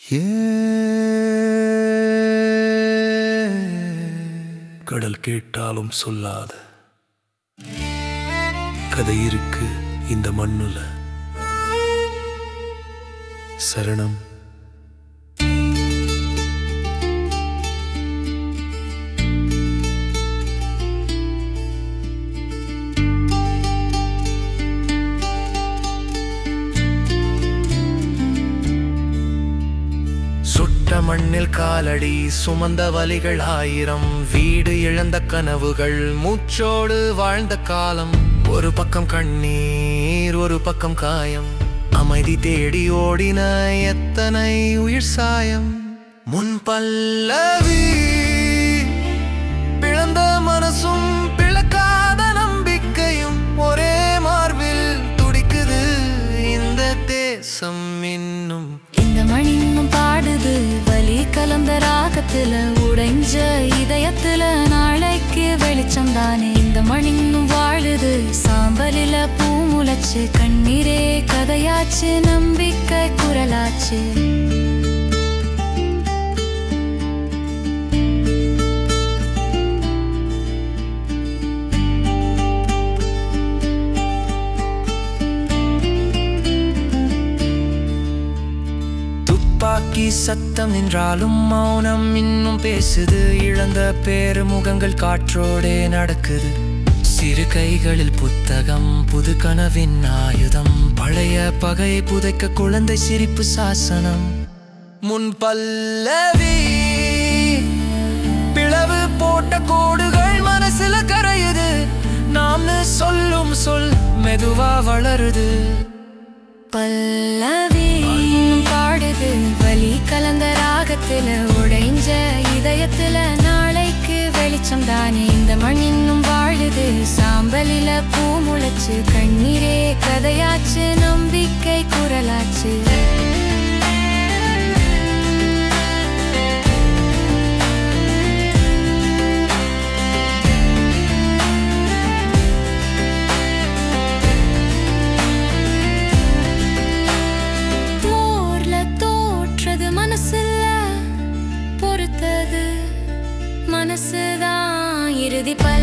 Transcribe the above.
கடல் கேட்டாலும் சொல்லாத கதை இருக்கு இந்த மண்ணுல சரணம் சுட்ட மண்ணில் காலடி சுமந்த வலிகள் ஆயிரம் வீடு இழந்த கனவுகள் மூச்சோடு வாழ்ந்த காலம் ஒரு பக்கம் கண்ணீர் ஒரு பக்கம் காயம் அமைதி தேடி ஓடின எத்தனை உயிர் சாயம் முன் பல்லவி பிளந்த மனசும் பிளக்காத நம்பிக்கையும் ஒரே மார்பில் துடிக்குது இந்த தேசம் இன்னும் இந்த மணின்னும் பாடுது வலி கலந்த ராகத்துல உடைஞ்ச இதயத்துல நாளைக்கு வெளிச்சம் தானே இந்த மணின்னும் வாழுது சாம்பலில பூ முளைச்சு கண்ணீரே கதையாச்சு நம்பிக்கை குரலாச்சு துப்பாக்கி சத்தம் நின்றாலும் மௌனம் இன்னும் பேசுது இழந்த பேரு முகங்கள் காற்றோடே நடக்குது சிறு கைகளில் புத்தகம் புது கனவின் ஆயுதம் பழைய பகை புதைக்க குழந்தை சிரிப்பு சாசனம் முன் பல்லவி பிளவு போட்ட கோடுகள் மனசுல கரையுது நாம்னு சொல்லும் சொல் மெதுவா வளருது பல்லவி பாடுது வலி கலந்த ராகத்துல உடைஞ்ச இதயத்துல நாளைக்கு வெளிச்சம் தானே இந்த மண் இன்னும் வாழுது சாம்பலில பூ முளைச்சு கண்ணீரே கதையாச்சு நம்பிக்கை குரலாச்சு போர்ல தோற்றது மனசுல பொறுத்தது மனசுதான் இறுதி பல